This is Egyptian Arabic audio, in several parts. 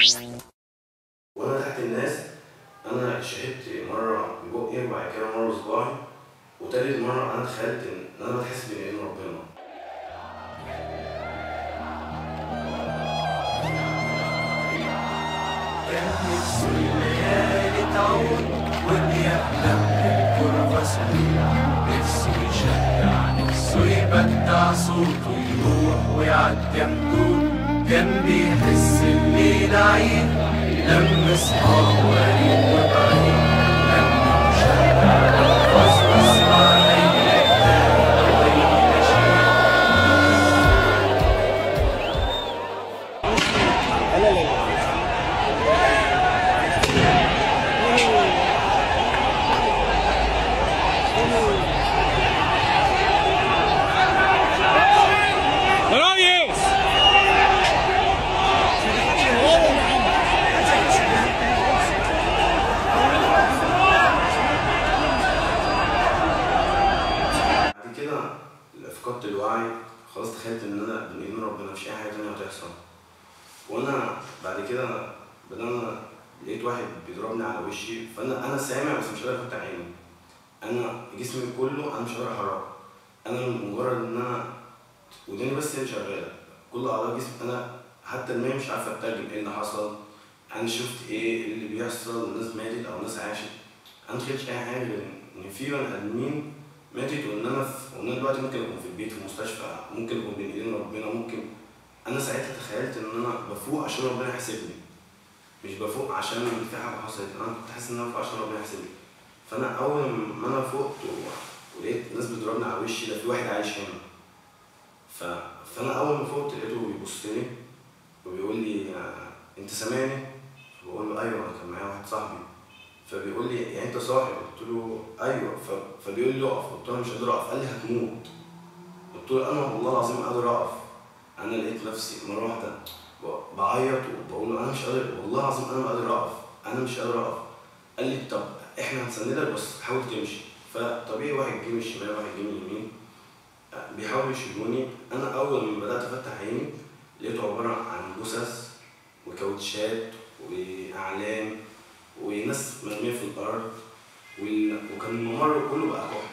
وانا تحت الناس انا شهدت مره ببقي وبعد كده مره بصباعي وتالت مره انا تخيلت ان انا بتحس بين ايدين ربنا كان نفسه الليالي تعود وبيحلم بالكرة سريع نفسه يشجع نفسه يبدع صوته يروح ويعدي حدود كان بيحس الليل عيد لما صحابه قريب وبعيد لما مشجع يحفظ ويسمع أي كتاب أو أي نشيد ريس بعد كده فقدت الوعي خلاص تخيلت ان انا بين ايدين ربنا مفيش اي حاجه تانية هتحصل وانا بعد كده بدأنا لقيت واحد بيضربني على وشي فانا انا سامع بس مش قادر افتح عيني انا جسمي كله انا مش قادر احركه انا مجرد ان انا وداني بس هي اللي شغاله كل اعضاء جسمي انا حتى المية مش عارف اترجم ايه اللي حصل انا شفت ايه اللي بيحصل الناس ماتت او الناس عاشت انا متخيلتش اي حاجه غير ان في بني ادمين ماتت وان انا في وان انا دلوقتي ممكن اكون في البيت في المستشفى ممكن اكون بين ايدين ربنا ممكن انا ساعتها تخيلت ان انا بفوق عشان ربنا يحاسبني مش بفوق عشان في حاجه حصلت انا كنت حاسس ان انا بفوق عشان ربنا يحاسبني فانا اول ما انا فقت و- ولقيت ناس بتضربني على وشي ده في واحد عايش هنا ف... فانا اول ما فقت لقيته بيبص لي وبيقول لي آه، انت سامعني فبقول له ايوه انا كان معايا واحد صاحبي فبيقول لي يعني انت صاحي قلت له ايوه ف... فبيقول لي اقف قلت له أنا مش قادر اقف قال لي هتموت قلت له انا والله العظيم قادر اقف انا لقيت نفسي مره واحده ب- بعيط وبقول له انا مش قادر والله العظيم انا ما قادر اقف انا مش قادر اقف قال لي طب احنا هنسندك بس حاول تمشي فطبيعي واحد جه من الشمال واحد جه من اليمين آه، بيحاولوا يشيلوني انا اول ما بدات افتح عيني لقيته عباره عن جثث وكاوتشات واعلام وناس مرميه في الارض وال- وكان الممر كله بقى كحل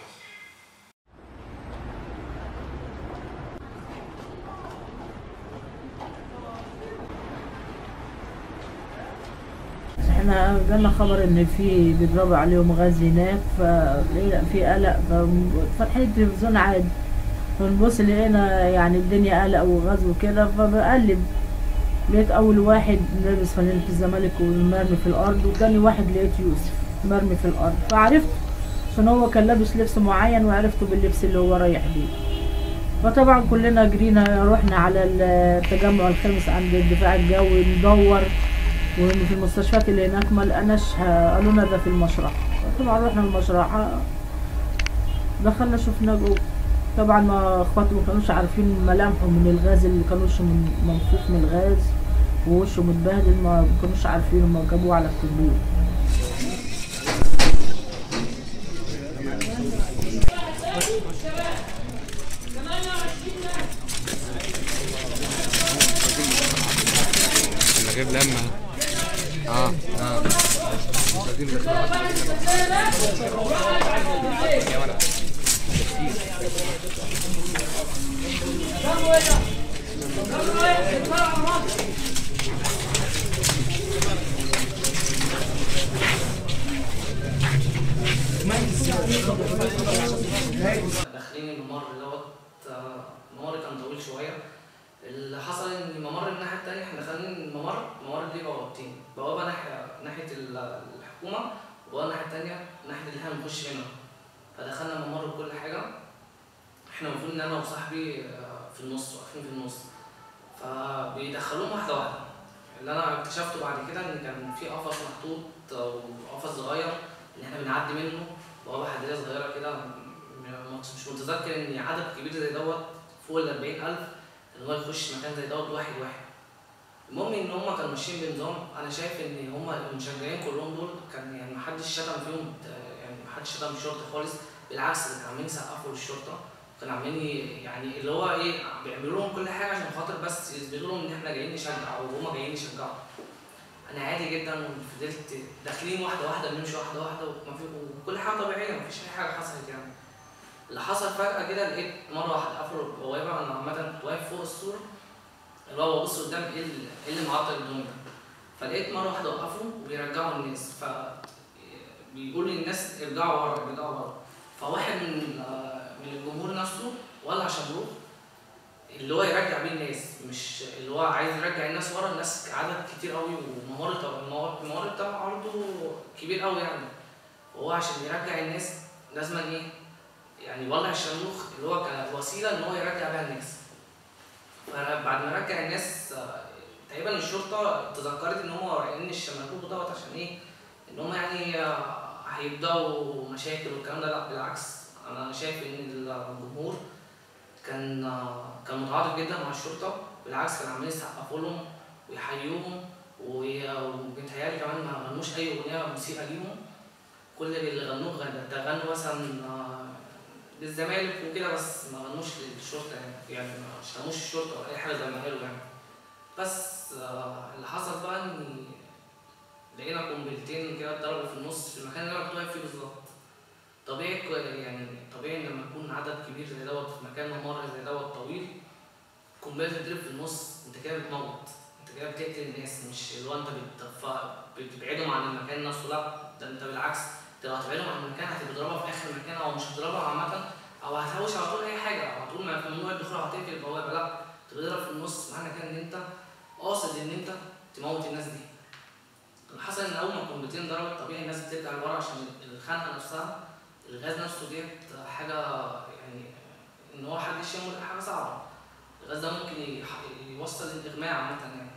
احنا جالنا خبر ان في بيضربوا عليهم غاز هناك فلقينا في قلق فاتحين التلفزيون عادي فنبص لقينا يعني الدنيا قلق وغاز وكده فبقلب لقيت اول واحد لابس فانيلة الزمالك ومرمي في الارض وتاني واحد لقيت يوسف مرمي في الارض فعرفت عشان هو كان لابس لبس معين وعرفته باللبس اللي هو رايح بيه فطبعا كلنا جرينا رحنا على التجمع الخامس عند الدفاع الجوي ندور وفي المستشفيات اللي هناك ما لقناش قالوا لنا ده في المشرحة طبعا رحنا المشرحة دخلنا شفنا جوه طبعا ما اخواتي ما كانوش عارفين ملامحه من الغاز اللي كان وشه من- منفوخ من الغاز ووشه متبهدل ما كانوش عارفين هما جابوه على الكمبيوتر انا جايب لمه اه اه يا ولد داخلين الممر دوت آه، الممر كان طويل شويه اللي حصل ان الممر من الناحيه التانيه احنا داخلين الممر الممر ليه بوابتين بوابه ناحيه ناحيه ال- الحكومه وبوابه الناحيه التانيه ناحيه اللي احنا بنخش منها فدخلنا الممر بكل حاجه احنا المفروض ان انا وصاحبي آه، في النص واقفين في النص فبيدخلوهم واحده واحده اللي انا اكتشفته بعد كده ان كان في قفص محطوط آه، وقفص صغير ان احنا بنعدي منه بوابه حديديه صغيره كده م- مش متذكر ان عدد كبير زي دوت فوق ال 40000 ان هو يخش مكان زي دوت واحد واحد المهم ان هم كانوا ماشيين بنظام انا شايف ان هم المشجعين كلهم دول كان يعني محدش شتم فيهم آه، يعني محدش شتم الشرطه خالص بالعكس ده كانوا عاملين يسقفوا للشرطه كانوا عاملين ي- يعني اللي هو ايه بيعملوا لهم كل حاجه عشان خاطر بس يثبتوا لهم ان احنا جايين نشجع او هم جايين يشجعوا انا عادي جدا وفضلت داخلين واحده واحده بنمشي واحده واحده وما في وكل حاجه طبيعيه مفيش اي حاجه حصلت يعني اللي حصل فجاه كده لقيت مره واحده قفلوا البوابه انا عامه كنت واقف فوق السور اللي هو ببص قدام ايه اللي إيه اللي معطل الدنيا فلقيت مره واحده وقفوا وبيرجعوا الناس ف بيقول للناس ارجعوا ورا ارجعوا ورا فواحد من آه، من الجمهور نفسه ولع شمروخ اللي هو يرجع بيه الناس مش اللي هو عايز يرجع الناس ورا الناس عدد كتير قوي وممر الممر الممر بتاعه عرضه كبير قوي يعني وهو عشان يرجع الناس لازم ايه يعني يولع الشمروخ اللي هو كوسيله ان هو يرجع بيها الناس فبعد ما رجع الناس آه، تقريبا الشرطه تذكرت ان هم ورقين الشمروخ دوت عشان ايه ان هم يعني آه، هيبداوا مشاكل والكلام ده لا بالعكس انا شايف ان الجمهور كان آه، كان متعاطف جدا مع الشرطه بالعكس كانوا عمالين يسقفوا لهم ويحيوهم وي- وبيتهيألي كمان ما غنوش اي اغنيه مسيئه ليهم كل اللي غنوه غن- ده غنوا مثلا آه، للزمالك وكده بس ما غنوش للشرطه يعني يعني ما شتموش الشرطه ولا اي حاجه زي ما قالوا يعني بس آه، اللي حصل بقى ان لقينا قنبلتين كده اتضربوا في النص في المكان اللي انا كنت واقف فيه بالظبط طبيعي كو- يعني طبيعي لما يكون عدد كبير زي دوت في مكان ممر زي دوت طويل قنبله تضرب في النص انت كده بتموت انت كده بتقتل الناس مش اللي هو انت بتف- بتبعدهم عن المكان نفسه لا ده انت بالعكس انت لو هتبعدهم عن المكان هتضربها في اخر المكان او مش هتضربها عامه او هتهوش على طول اي حاجه او على طول ما- ممنوع الدخول او هتقفل البوابه لا انت بتضرب في النص معنى كده ان انت قاصد ان انت تموت الناس دي اللي حصل ان اول ما القنبلتين ضربت طبيعي الناس بترجع لورا عشان الخنقه نفسها الغاز نفسه ديت حاجه يعني ان هو حد يشمه ده حاجه صعبه الغاز ده ممكن يح- يوصل للاغماء عامه يعني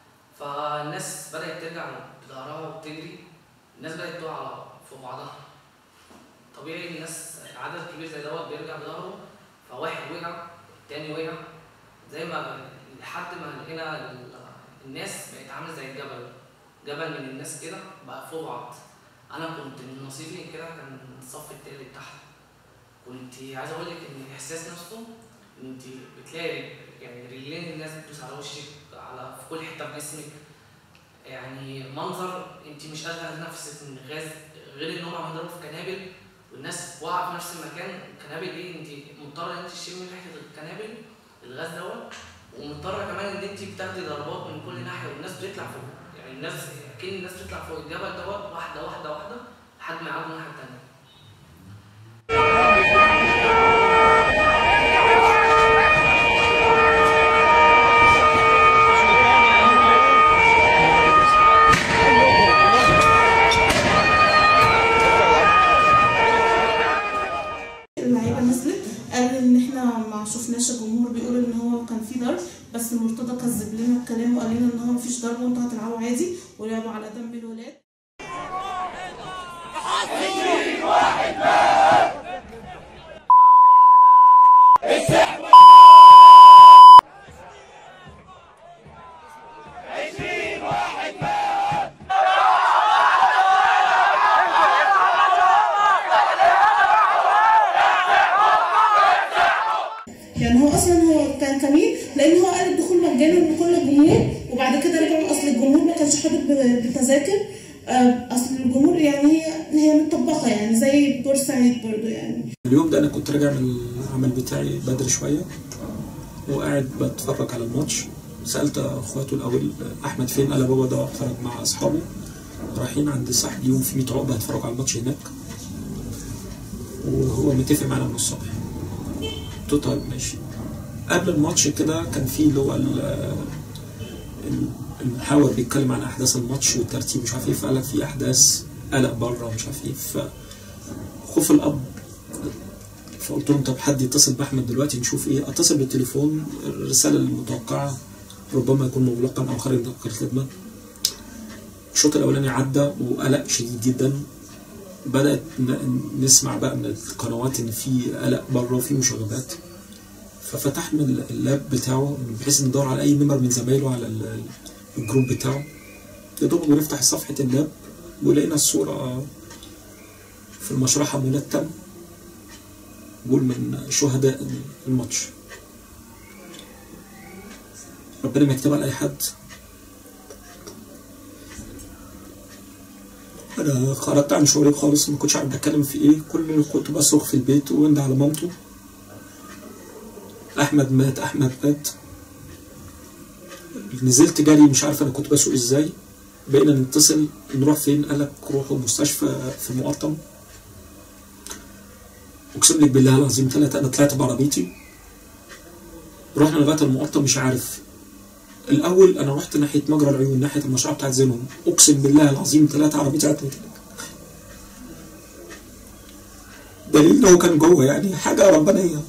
فالناس بدات ترجع بظهرها وبتجري الناس بدات تقع في بعضها طبيعي الناس عدد كبير زي دوت بيرجع بظهره فواحد وقع التاني وقع زي ما لحد ما لقينا ال- الناس بقت عامله زي الجبل جبل من الناس كده بقى فوق بعض انا كنت من نصيبي كده كان الصف التالت تحت كنت عايز اقول لك ان الاحساس نفسه ان انت بتلاقي يعني رجلين الناس بتدوس على وشك على في كل حته في جسمك يعني منظر انت مش قادره نفسك من الغاز غير ان هم عم يضربوا في قنابل والناس واقعه في نفس المكان قنابل ايه انت مضطره ان انت تشمي ريحه القنابل الغاز دوت ومضطره كمان ان انت بتاخدي ضربات من كل ناحيه والناس بتطلع فوق يعني الناس اكن الناس بتطلع فوق الجبل دوت واحده واحده واحده لحد ما يعدوا الناحيه التانيه اللعيبه نزلت قال ان احنا ما شفناش الجمهور بيقول ان هو كان في ضرب بس مرتضى كذب لنا الكلام وقال لنا ان هو مفيش ضرب وانتوا هتلعبوا عادي ولعبوا على دم الولاد يعني هو اصلا هو كان كمين لان هو قال الدخول مجانا لكل الجمهور وبعد كده رجعوا اصل الجمهور ما كانش حاطط ب- بتذاكر آه، اصل الجمهور يعني هي هي متطبقه يعني زي بورسعيد برضو يعني اليوم ده انا كنت راجع من العمل بتاعي بدري شويه وقاعد بتفرج على الماتش سالت اخواته الاول احمد فين قال بابا ده خرج مع اصحابه رايحين عند الساحل يوم في 100 عقبه هيتفرجوا على الماتش هناك وهو متفق معانا من الصبح قلت له طيب ماشي قبل الماتش كده كان في اللي هو ال- ال- المحاور بيتكلم عن احداث الماتش والترتيب مش عارف ايه فقال لك في احداث قلق بره ومش عارف ايه فخوف الاب فقلت لهم طب حد يتصل باحمد دلوقتي نشوف ايه اتصل بالتليفون الرساله المتوقعه ربما يكون مغلقا او خارج نطاق الخدمه الشوط الاولاني عدى وقلق شديد جدا بدات ن- نسمع بقى من القنوات ان في قلق بره وفي مشاغبات ففتحنا ال- اللاب بتاعه بحيث ندور على اي نمر من زمايله على ال- الجروب بتاعه يا دوب بنفتح صفحه اللاب ولقينا الصوره في المشرحه منتم بقول من شهداء الماتش ربنا ما يكتبها لأي حد انا خرجت عن شعوري خالص ما كنتش عارف بتكلم في ايه كل اللي كنت بصرخ في البيت وند على مامته احمد مات احمد مات نزلت جري مش عارف انا كنت بسوق ازاي بقينا نتصل نروح فين قال لك روحوا مستشفى في المقطم اقسم لك بالله العظيم ثلاثة انا طلعت بعربيتي رحنا لغايه المقطم مش عارف الاول انا رحت ناحيه مجرى العيون ناحيه المشروع بتاعت زينهم اقسم بالله العظيم ثلاثة عربيتي عطلت دليل ان هو كان جوه يعني حاجه ربانيه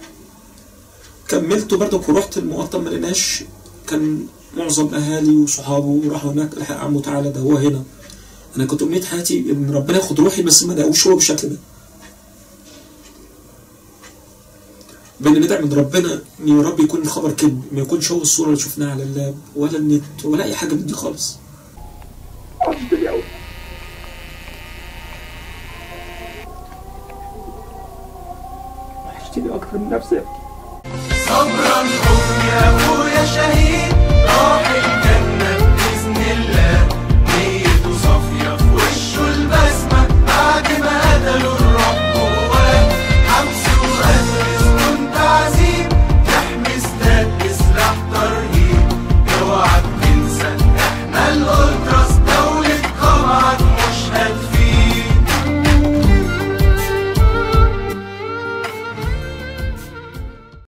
كملت برضك ورحت المقطم ما لقيناش كان معظم اهالي وصحابه راحوا هناك الحق عمو تعالى ده هو هنا انا كنت امنيه حياتي ان ربنا ياخد روحي بس ما لقوش هو بالشكل ده بان ندعي من ربنا ان يا رب يكون الخبر كذب ما يكونش هو الصوره اللي شفناها على اللاب ولا النت ولا اي حاجه من دي خالص وحشتني اكتر من نفسي صبرا قم يا ابويا شهيد راح